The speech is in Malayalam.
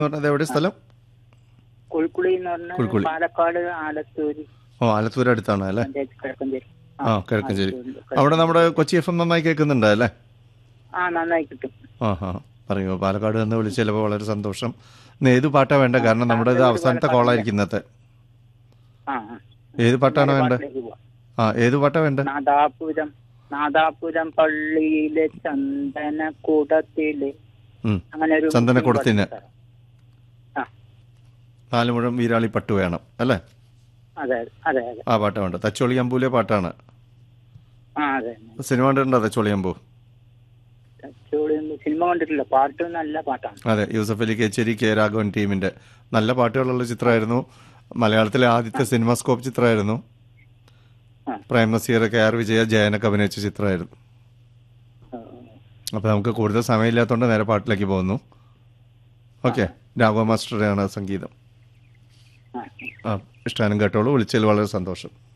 പറഞ്ഞത് എവിടെ സ്ഥലം കുൾക്കുളി എന്ന് പറഞ്ഞ കുൾക്കുളി. പാലക്കാട് ആലത്തൂര് ഓ ആലത്തൂർ അടുത്താണ് അല്ലേ പഞ്ചായത്ത് കിഴക്കഞ്ചേരി ആ കിഴക്കഞ്ചേരി ആലത്തൂര്. അവിടെ നമ്മുടെ കൊച്ചി എഫ് എം നന്നായി കേൾക്കുന്നുണ്ട് അല്ലേ ആ നന്നായി കിട്ടും ആ ആ പറയൂ പാലക്കാട് നിന്ന് വിളിച്ചപ്പോൾ വളരെ സന്തോഷം ഇന്ന് ഏത് പാട്ടാ വേണ്ട കാരണം നമ്മുടെ ഇത് അവസാനത്തെ കോളായിരിക്കും ഇന്നത്തെ ആ ആ. ഏത് പാട്ടാണ് വേണ്ടത് പാട്ടിലേക്ക് പോവാം. ആ ഏത് പാട്ടാ വേണ്ടത് നാദാപുരം നാദാപുരം പള്ളിയിലെ ചന്ദനക്കൂടത്തില് ഉം. അങ്ങനെ ഒരു ചന്ദനക്കുടത്തിന്. ആ നാല് മുഴം വീരാളി പട്ട് വേണം അല്ലേ അതെ അതെ അതെ ആ പാട്ടാ വേണ്ട തച്ചോളി അമ്പൂലെ പാട്ടാണ് ആ അതെ സിനിമ കണ്ടിട്ടുണ്ടോ തച്ചോളി അമ്പു തച്ചോളി ഒന്നും സിനിമ കണ്ടിട്ടില്ല പാട്ട് നല്ല പാട്ടാണ് അതെ യൂസഫ് അലി കേച്ചേരി കെ രാഘവൻ ടീമിന്റെ നല്ല പാട്ടുകളുള്ള ചിത്രമായിരുന്നു മലയാളത്തിലെ ആദ്യത്തെ സിനിമാസ്കോപ്പ് ചിത്രമായിരുന്നു ആ. പ്രേം നസീർ കെ ആർ വിജയ ജയനൊക്കെ അഭിനയിച്ച ചിത്രമായിരുന്നു ആ, അപ്പോൾ നമുക്ക് കൂടുതൽ സമയമില്ലാത്തതുകൊണ്ട് നേരെ പാട്ടിലേക്ക് പോകുന്നു ഓക്കെ രാഘവ മാസ്റ്ററുടെയാണ് സംഗീതം ആ. ആ ഇഷ്ടാനും കേട്ടോളൂ വിളിച്ചതിൽ വളരെ സന്തോഷം